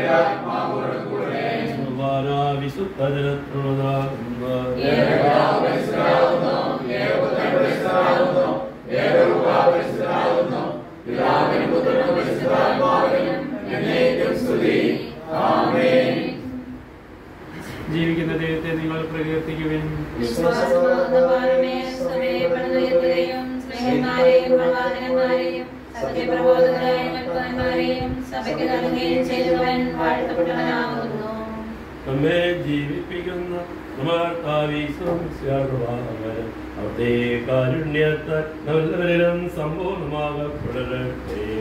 ജീവിക്കുന്ന ദൈവത്തെ നിങ്ങൾ പ്രകീർത്തിക്കുവിൻ വിശ്വാസബോധവാനുമേ സമയപ്പെടുത്തുകയും സ്നേഹന്മാരെയും പ്രവാചകന്മാരെയും സത്യപ്രബോധകരായ ഭക്തന്മാരെയും സഭയ്ക്ക് നൽകുകയും ചെയ്തവൻ വാഴ്ത്തപ്പെട്ടവനാകുന്നു നമ്മെ ജീവിപ്പിക്കുന്ന അവിടുത്തെ കാരുണ്യത്താൽ നമ്മളെല്ലാവരിലും സമ്പൂർണ്ണമാകപ്പെടട്ടെ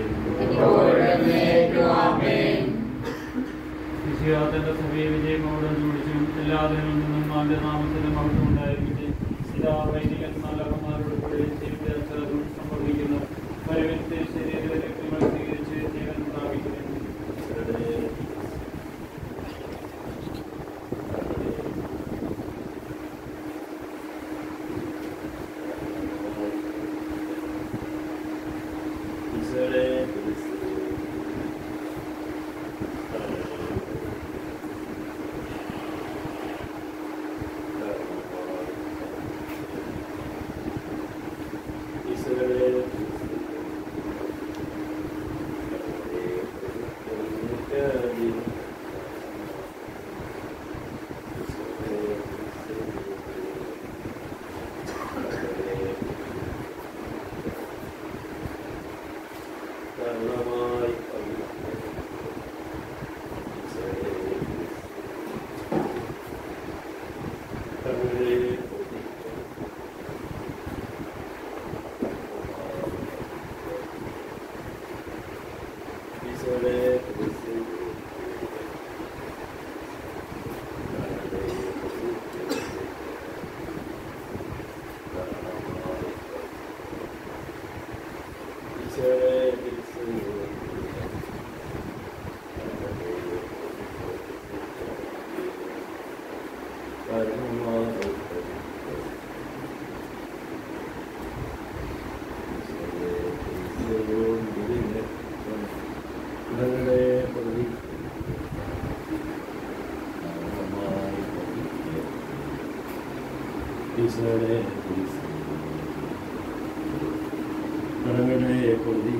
വിശ്വാസത്തിന്റെ സഭയെ വിജയമോടെ ജോഡിച്ചും എല്ലാ ദിനങ്ങളിൽ നിന്നും അവന്റെ നാമത്തിന്റെ മഹത്വം ഉണ്ടായിരിക്കട്ടെ എല്ലാ വൈദികന്മാരുടെ കൂടെ ജീവിത അക്ഷരവും സംഭവിക്കുന്ന പരമത്തെ ശരീര രക്തങ്ങൾ സ്വീകരിച്ച് ജീവൻ പ്രാപിക്കുന്നു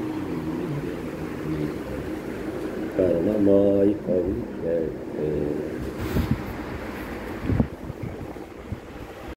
കാരണമായി ഭവിക്കട്ടെ